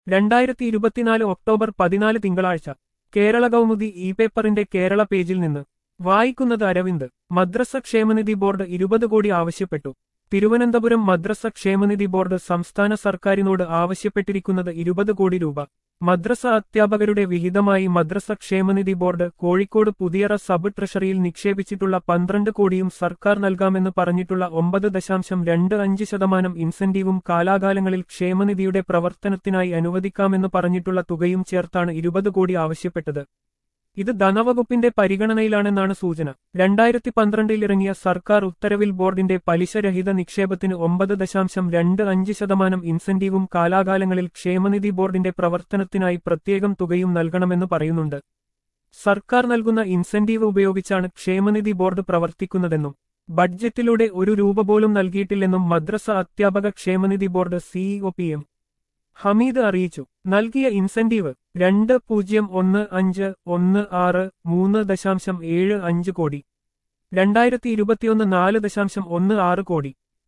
രണ്ടായിരത്തി ഇരുപത്തിനാല് ഒക്ടോബർ പതിനാല് തിങ്കളാഴ്ച കേരള കൗമുദി ഇ പേപ്പറിന്റെ കേരള പേജിൽ നിന്ന് വായിക്കുന്നത് അരവിന്ദ് മദ്രസ ക്ഷേമനിധി ബോർഡ് ഇരുപത് കോടി ആവശ്യപ്പെട്ടു തിരുവനന്തപുരം മദ്രസ ക്ഷേമനിധി ബോർഡ് സംസ്ഥാന സർക്കാരിനോട് ആവശ്യപ്പെട്ടിരിക്കുന്നത് ഇരുപത് കോടി രൂപ മദ്രസ അധ്യാപകരുടെ വിഹിതമായി മദ്രസ ക്ഷേമനിധി ബോർഡ് കോഴിക്കോട് പുതിയറ സബ് ട്രഷറിയിൽ നിക്ഷേപിച്ചിട്ടുള്ള പന്ത്രണ്ട് കോടിയും സർക്കാർ നൽകാമെന്ന് പറഞ്ഞിട്ടുള്ള ഒമ്പത് ദശാംശം രണ്ട് അഞ്ച് ശതമാനം ഇൻസെന്റീവും കാലാകാലങ്ങളിൽ ക്ഷേമനിധിയുടെ പ്രവർത്തനത്തിനായി അനുവദിക്കാമെന്ന് പറഞ്ഞിട്ടുള്ള തുകയും ചേർത്താണ് ഇരുപത് കോടി ആവശ്യപ്പെട്ടത് ഇത് ധനവകുപ്പിന്റെ പരിഗണനയിലാണെന്നാണ് സൂചന രണ്ടായിരത്തി പന്ത്രണ്ടിൽ ഇറങ്ങിയ സർക്കാർ ഉത്തരവിൽ ബോർഡിന്റെ പലിശരഹിത നിക്ഷേപത്തിന് ഒമ്പത് ദശാംശം രണ്ട് അഞ്ച് ശതമാനം ഇൻസെന്റീവും കാലാകാലങ്ങളിൽ ക്ഷേമനിധി ബോർഡിന്റെ പ്രവർത്തനത്തിനായി പ്രത്യേകം തുകയും നൽകണമെന്ന് പറയുന്നുണ്ട് സർക്കാർ നൽകുന്ന ഇൻസെന്റീവ് ഉപയോഗിച്ചാണ് ക്ഷേമനിധി ബോർഡ് പ്രവർത്തിക്കുന്നതെന്നും ബഡ്ജറ്റിലൂടെ ഒരു രൂപ പോലും നൽകിയിട്ടില്ലെന്നും മദ്രസ അധ്യാപക ക്ഷേമനിധി board CEO P M Hameed അറിയിച്ചു നൽകിയ ഇൻസെന്റീവ് രണ്ട് പൂജ്യം ഒന്ന് അഞ്ച് ഒന്ന് ആറ് മൂന്ന് ദശാംശം ഏഴ് അഞ്ച് കോടി രണ്ടായിരത്തി ഇരുപത്തിയൊന്ന് നാല് ദശാംശം ഒന്ന് ആറ് കോടി